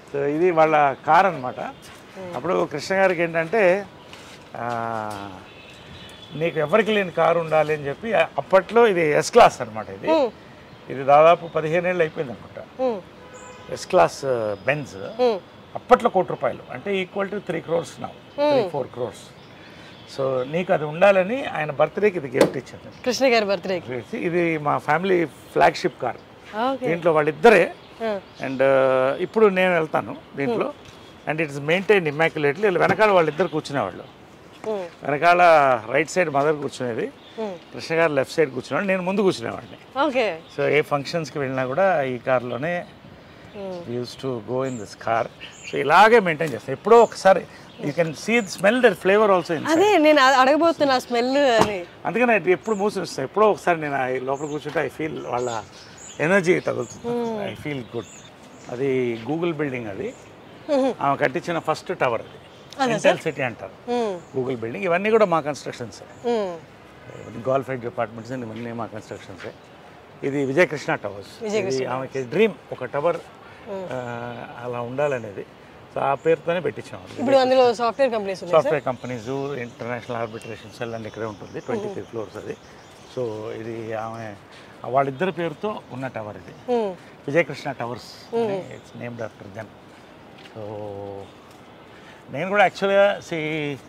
So ఇది వాళ్ళ car అనమాట అప్పుడు కృష్ణ గారికి ఏంటంటే ఆ, నీకు ఎవరికి లేని కారు ఉండాలి అని చెప్పి అప్పట్లో ఇది ఎస్ క్లాస్ అనమాట ఇది ఇది దాదాపు పదిహేను ఏళ్ళు అయిపోయింది అనుకుంటా హ్మ్. ఎస్ క్లాస్ బెంజ్ హ్మ్. అప్పట్లో కోటి రూపాయలు అంటే ఈక్వల్ టు త్రీ క్రోర్స్ నా త్రీ ఫోర్ క్రోర్స్ సో నీకు అది ఉండాలని ఆయన బర్త్డేకి ఇది గిఫ్ట్ ఇచ్చాను కృష్ణ గారి బర్త్డేకి ఇది మా ఫ్యామిలీ ఫ్లాగ్షిప్ కార్ ఓకే దీంట్లో వాళ్ళిద్దరే అండ్ ఇప్పుడు నేను వెళ్తాను దీంట్లో అండ్ ఇట్స్ మెయింటైన్ ఇమ్మాక్యులేట్లీ వెనకాల వాళ్ళిద్దరు కూర్చునేవాళ్ళు వెనకాల రైట్ సైడ్ మదర్ కూర్చునేది కృష్ణ గారు లెఫ్ట్ సైడ్ కూర్చునేవాడు నేను ముందు కూర్చునేవాడిని ఓకే సో ఏ ఫంక్షన్స్కి వెళ్ళినా కూడా ఈ కార్లోనే use to go in this car so ఇలాగే మెయింటైన్ చేస్తాను ఎప్పుడో ఒకసారి you can see smell that flavour also in అదే నేను అ- అడగబోతున్నా స్మెల్ అని అందుకని అది ఎప్పుడు మూసి వస్తాయి ఎప్పుడో ఒకసారి నేను ఆ లోపల కూర్చుంటే ఐ ఫీల్ వాళ్ళ ఎనర్జీ తగులుతుంది ఐ ఫీల్ గుడ్ అది గూగుల్ బిల్డింగ్ అది ఆమె కట్టించిన ఫస్ట్ టవర్ అది ఇంటెల్ సిటీ అంటారు హ్మ్. గూగుల్ బిల్డింగ్ ఇవన్నీ కూడా మా కన్స్ట్రక్షన్స్ హ్మ్. గోల్ఫ్ ఎడ్ అపార్ట్మెంట్స్ ఇవన్నీ మా కన్స్ట్రక్షన్స్ ఇది విజయకృష్ణ టవర్స్ ఇది ఆమెకి డ్రీమ్ ఒక టవర్ అలా ఉండాలనేది సో ఆ పేరుతోనే పెట్టించాం ఇప్పుడు అందులో సాఫ్ట్వేర్ కంపెనీస్ ఉన్నాయి software companies international arbitration cell and ఇక్కడే ఉంటుంది ట్వంటీ త్రీ ఫ్లోర్స్ అది సో ఇది ఆమె వాళ్ళిద్దరి పేరుతో ఉన్న టవర్ ఇది hmm. Vijayakrishna towers it's named after then so నేను కూడా యాక్చువల్గా సి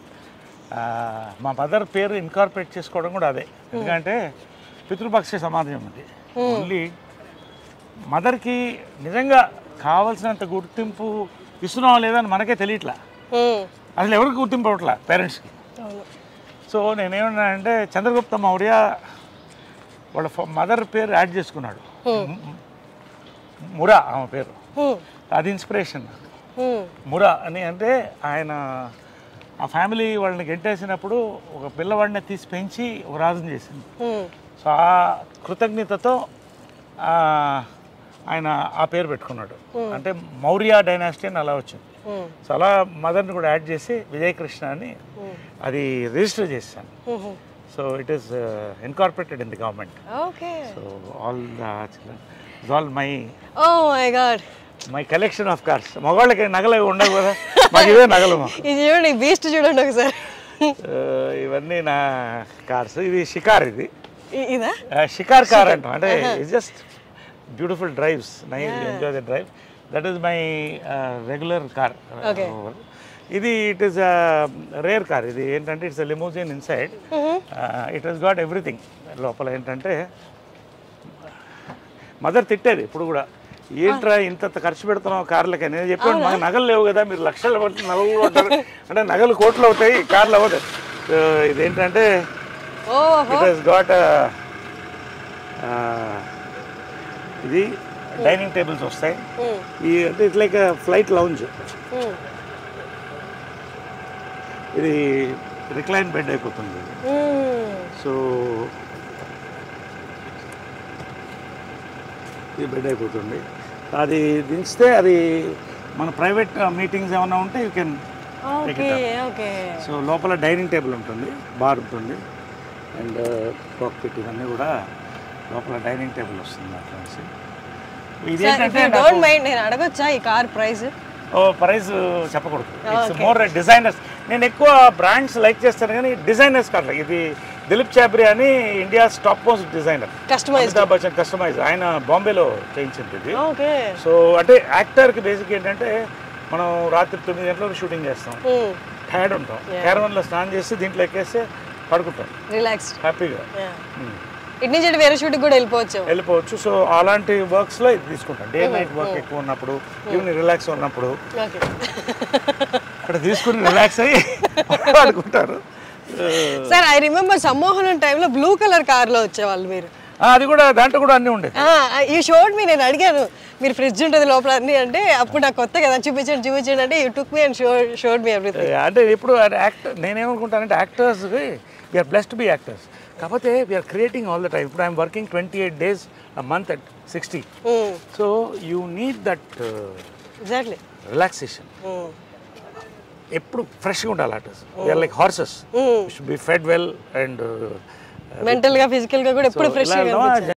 మా మదర్ పేరు ఇన్కార్పొరేట్ చేసుకోవడం కూడా అదే ఎందుకంటే పితృపక్ష సమాజం ఉంది ఓన్లీ మదర్కి నిజంగా కావాల్సినంత గుర్తింపు ఇస్తున్నావా లేదా అని మనకే తెలియట్లా హ్మ్. అసలు ఎవరికి గుర్తింపు అవ్వట్లా పేరెంట్స్కి అవును సో నేనేమన్నా అంటే చంద్రగుప్త మౌర్య వాళ్ళ మదర్ పేరు యాడ్ చేసుకున్నాడు మురా ఆమె పేరు హ్మ్. అది ఇన్స్పిరేషన్ హ్మ్. మురా అని అంటే ఆయన ఆ ఫ్యామిలీ వాళ్ళని గెంటేసినప్పుడు ఒక పిల్లవాడిని తీసి పెంచి ఒక రాజుని చేసింది హ్మ్. సో ఆ కృతజ్ఞతతో ఆ, ఆయన ఆ పేరు పెట్టుకున్నాడు అంటే మౌర్య డైనాసిటీ అని అలా వచ్చింది హ్మ్. సో అలా మదర్ని కూడా యాడ్ చేసి విజయకృష్ణ అని అది రిజిస్టర్ చేశాను hmm. So it is incorporated in the government okay so all the all my oh my God my collection of cars మగవాళ్ళకి నగలు అవి ఉండవు కదా మాకు ఇవే నగలు మాకు ఇది చూడండి బీస్ట్ చూడండి ఒకసారి Uh, ఇవన్నీ నా కార్స్ ఇది షికార్ ఇది ఇ- ఇదా Uh, షికార్ కార్ అంటాం అంటే ఇట్స్ జస్ట్ బ్యూటిఫుల్ డ్రైవ్స్ నై enjoy the drive that is my regular car Okay. ఇది ఇట్ ఈస్ రేర్ కార్ ఇది ఏంటంటే it's limousine inside it has got everything లోపల ఏంటంటే మదర్ తిట్టేది ఇప్పుడు కూడా ఏంట్రా ఇంత ఖర్చు పెడుతున్నావు కార్లకి నేను చెప్పాను మాకు నగలు లేవు కదా మీరు లక్షలు పడుతుంది నగలు కొంటారు అంటే నగలు కోట్లు అవుతాయి కార్లు అవ్వదు సో ఇదేంటంటే ఓ ఇట్ హెస్ గాట్ ఇది డైనింగ్ టేబుల్స్ వస్తాయి ఈ అంటే ఇట్స్ లైక్ ఫ్లైట్ లౌంజ్ హ్మ్. ఇది రిక్లైన్ బెడ్ అయిపోతుంది హ్మ్. సో ఇది బెడ్ అయిపోతుంది అది దించితే అది మన ప్రైవేట్ మీటింగ్స్ ఏమైనా ఉంటే you can okay okay so లోపల డైనింగ్ టేబుల్ ఉంటుంది బార్ ఉంటుంది అండ్ కాక్పిట్ ఇవన్నీ కూడా లోపల డైనింగ్ టేబుల్ వస్తుంది అట్లా అనేసి. ఇది ఏంటంటే డోంట్ మైండ్ నేను అడగొచ్చా ఈ కార్ ప్రైస్ ఓ ప్రైస్ చెప్పకూడదు ఇట్స్ మోర్ డిజైనర్స్ నేను ఎక్కువ బ్రాండ్స్ లైక్ చేస్తాను కానీ డిజైనర్స్ కాదు ఇది దిలీప్ చాబ్రి అని India's top most designer customize Amitabh Bachchan customize ఆయన బాంబేలో చేయించింది ఇది ఓకే సో అంటే యాక్టర్కి బేసిక్ ఏంటంటే మనం రాత్రి తొమ్మిది గంటలకు షూటింగ్ చేస్తాం టైర్డ్ ఉంటాం క్యారవన్లో స్నానం చేసి దీంట్లో ఎక్కేస్తే పడుకుంటాం రిలాక్స్ హ్యాపీగా ఇటు నుంచి ఇటు వేరే షూట్కి కూడా వెళ్ళిపోవచ్చు వెళ్ళిపోవచ్చు సో అలాంటి వర్క్స్లో ఇది తీసుకుంటాం డే నైట్ వర్క్ ఎక్కువ ఉన్నప్పుడు ఈవినింగ్ రిలాక్స్ ఉన్నప్పుడు ఓకే ఇక్కడ తీసుకుని రిలాక్స్ అయ్యి పడుకుంటారు సార్ ఐ రిమెంబర్ సమ్మోహనం టైంలో బ్లూ కలర్ కార్లో వచ్చేవాళ్ళు మీరు ఆ, అది కూడా దాంట్లో కూడా అన్నీ ఉండేది ఈ షోడ్ మీ నేను అడిగాను మీరు ఫ్రిడ్జ్ ఉంటుంది లోపల అన్ని అంటే అప్పుడు నాకు కొత్త కదా చూపించండి చూపించండి అంటే you took me and show showed me everything అంటే ఇప్పుడు యాక్టర్ నేనేమనుకుంటానంటే actors we're blessed be actors కాకపోతే we're creating all the time ఇప్పుడు I'm working twenty eight days a month at sixty so you need that exactly relaxation ఎప్పుడు ఫ్రెష్గా ఉండాలి artist we're like horses should be fed well and mental గా physical గా కూడా ఎప్పుడు fresh గా ఇలా